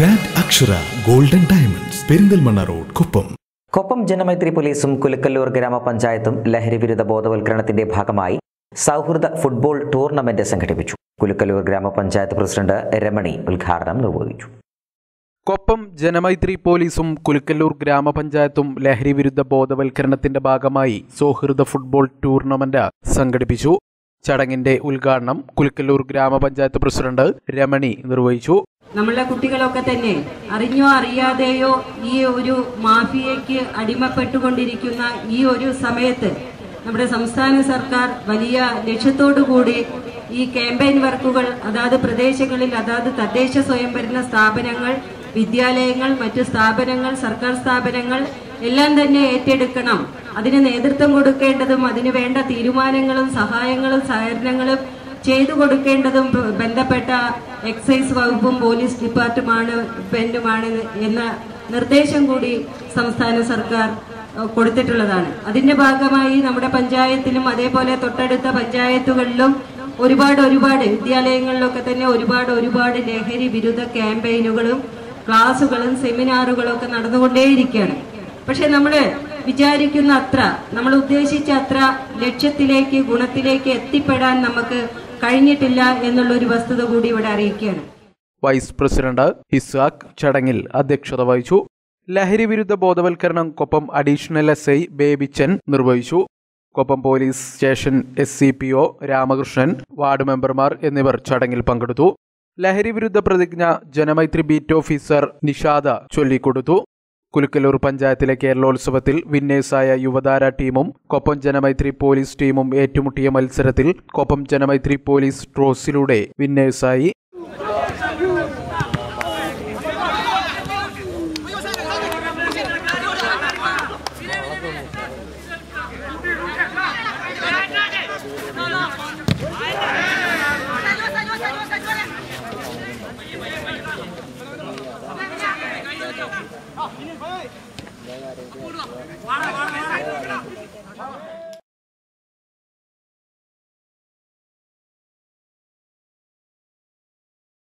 grand Akshara golden diamonds Perinthalmanna road Koppam Koppam Janamaithri പോലീസും കുലുക്കല്ലൂർ ഗ്രാമപഞ്ചായത്തും ലഹരി വിരുദ്ധ ബോധവൽക്കരണത്തിന്റെ ഭാഗമായി സൗഹൃദ ഫുട്ബോൾ ടൂർണമെന്റ് സംഘടിപ്പിച്ചു കുലുക്കല്ലൂർ ഗ്രാമപഞ്ചായത്ത് പ്രസിഡന്റ് രമണി ഉദ്ഘാടനം നിർവഹിച്ചു കൊപ്പം ജനമൈത്രി പോലീസും കുലുക്കല്ലൂർ ഗ്രാമപഞ്ചായത്തും ലഹരി വിരുദ്ധ ബോധവൽക്കരണത്തിന്റെ ഭാഗമായി സൗഹൃദ ഫുട്ബോൾ ടൂർണമെന്റ് സംഘടിപ്പിച്ചു ചടങ്ങിന്റെ ഉദ്ഘാടനം കുലുക്കല്ലൂർ ഗ്രാമപഞ്ചായത്ത് പ്രസിഡന്റ് രമണി നിർവഹിച്ചു നമ്മളുടെ കുട്ടികളൊക്കെ തന്നെ അറിഞ്ഞോ അറിയാതെയോ ഈ ഒരു മാഫിയയ്ക്ക് അടിമപ്പെട്ടുകൊണ്ടിരിക്കുന്ന ഈ ഒരു സമയത്ത് നമ്മുടെ സംസ്ഥാന സർക്കാർ വലിയ ലക്ഷ്യത്തോടു കൂടി ഈ ക്യാമ്പയിൻ വർക്കുകൾ അതാത് പ്രദേശങ്ങളിൽ അതാത് തദ്ദേശ സ്വയംഭരണ സ്ഥാപനങ്ങൾ വിദ്യാലയങ്ങൾ മറ്റ് സ്ഥാപനങ്ങൾ സർക്കാർ സ്ഥാപനങ്ങൾ എല്ലാം തന്നെ ഏറ്റെടുക്കണം അതിന് നേതൃത്വം കൊടുക്കേണ്ടതും അതിന് വേണ്ട തീരുമാനങ്ങളും സഹായങ്ങളും സഹകരണങ്ങളും ചെയ്തു കൊടുക്കേണ്ടതും ബ- ബന്ധപ്പെട്ട എക്സൈസ് വകുപ്പും പോലീസ് ഡിപ്പാർട്ട്മെന്റുമാണ് എന്ന നിർദ്ദേശം കൂടി സംസ്ഥാന സർക്കാർ ഏഹ്, കൊടുത്തിട്ടുള്ളതാണ് അതിന്റെ ഭാഗമായി നമ്മുടെ പഞ്ചായത്തിലും അതേപോലെ തൊട്ടടുത്ത പഞ്ചായത്തുകളിലും ഒരുപാട് ഒരുപാട് വിദ്യാലയങ്ങളിലൊക്കെ തന്നെ ഒരുപാട് ഒരുപാട് ലഹരി വിരുദ്ധ ക്യാമ്പയിനുകളും ക്ലാസുകളും സെമിനാറുകളും ഒക്കെ നടന്നുകൊണ്ടേയിരിക്കുകയാണ് പക്ഷെ നമ്മൾ വിചാരിക്കുന്ന അത്ര നമ്മൾ ഉദ്ദേശിച്ച അത്ര ലക്ഷ്യത്തിലേക്ക് ഗുണത്തിലേക്ക് എത്തിപ്പെടാൻ നമുക്ക് കഴിഞ്ഞിട്ടില്ല എന്നുള്ള ഒരു വസ്തുത കൂടി ഇവിടെ അറിയിക്കുകയാണ് വൈസ് പ്രസിഡന്റ് ഇസാഖ് ചടങ്ങിൽ അധ്യക്ഷത വഹിച്ചു ലഹരി വിരുദ്ധ ബോധവൽക്കരണം Koppam additional S I Babychan നിർവഹിച്ചു Koppam police station S C P O Ramakrishnan ward മെമ്പർമാർ എന്നിവർ ചടങ്ങിൽ പങ്കെടുത്തു ലഹരി വിരുദ്ധ പ്രതിജ്ഞ ജനമൈത്രി ബീറ്റ് ഓഫീസർ നിഷാദ ചൊല്ലിക്കൊടുത്തു കുലുക്കലൂർ പഞ്ചായത്തിലെ കേരളോത്സവത്തിൽ വിന്നേഴ്സായ യുവതാര ടീമും കൊപ്പം ജനമൈത്രി പോലീസ് ടീമും ഏറ്റുമുട്ടിയ മത്സരത്തിൽ കൊപ്പം ജനമൈത്രി പോലീസ് ട്രോസിലൂടെ വിന്നേഴ്സായി